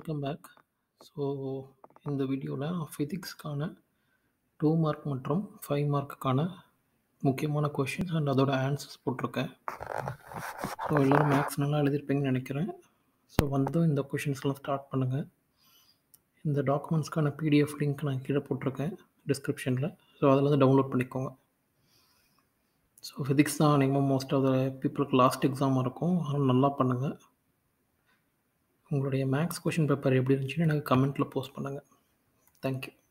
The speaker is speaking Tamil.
வெல்கம் பேக் ஸோ இந்த வீடியோவில் ஃபிசிக்ஸ்க்கான டூ மார்க் மற்றும் ஃபைவ் மார்க்குக்கான முக்கியமான கொஷின்ஸ் அண்ட் அதோட ஆன்சர்ஸ் போட்டிருக்கேன் ஸோ எல்லோரும் மேக்ஸ் நல்லா எழுதியிருப்பீங்கன்னு நினைக்கிறேன் ஸோ வந்ததும் இந்த கொஷின்ஸ்லாம் ஸ்டார்ட் பண்ணுங்கள் இந்த டாக்குமெண்ட்ஸ்க்கான பிடிஎஃப் லிங்க் நான் கீழே போட்டிருக்கேன் டிஸ்கிரிப்ஷனில் ஸோ அதில் வந்து டவுன்லோட் பண்ணிக்கோங்க ஸோ ஃபிசிக்ஸ் தான் அநேகமாக மோஸ்ட் ஆஃப் த பீப்புளுக்கு லாஸ்ட் எக்ஸாமாக இருக்கும் அதனால் நல்லா பண்ணுங்கள் உங்களுடைய மேக்ஸ் கொஷின் பேப்பர் எப்படி இருந்துச்சுன்னு எனக்கு கமெண்ட்டில் போஸ்ட் பண்ணுங்கள் தேங்க்யூ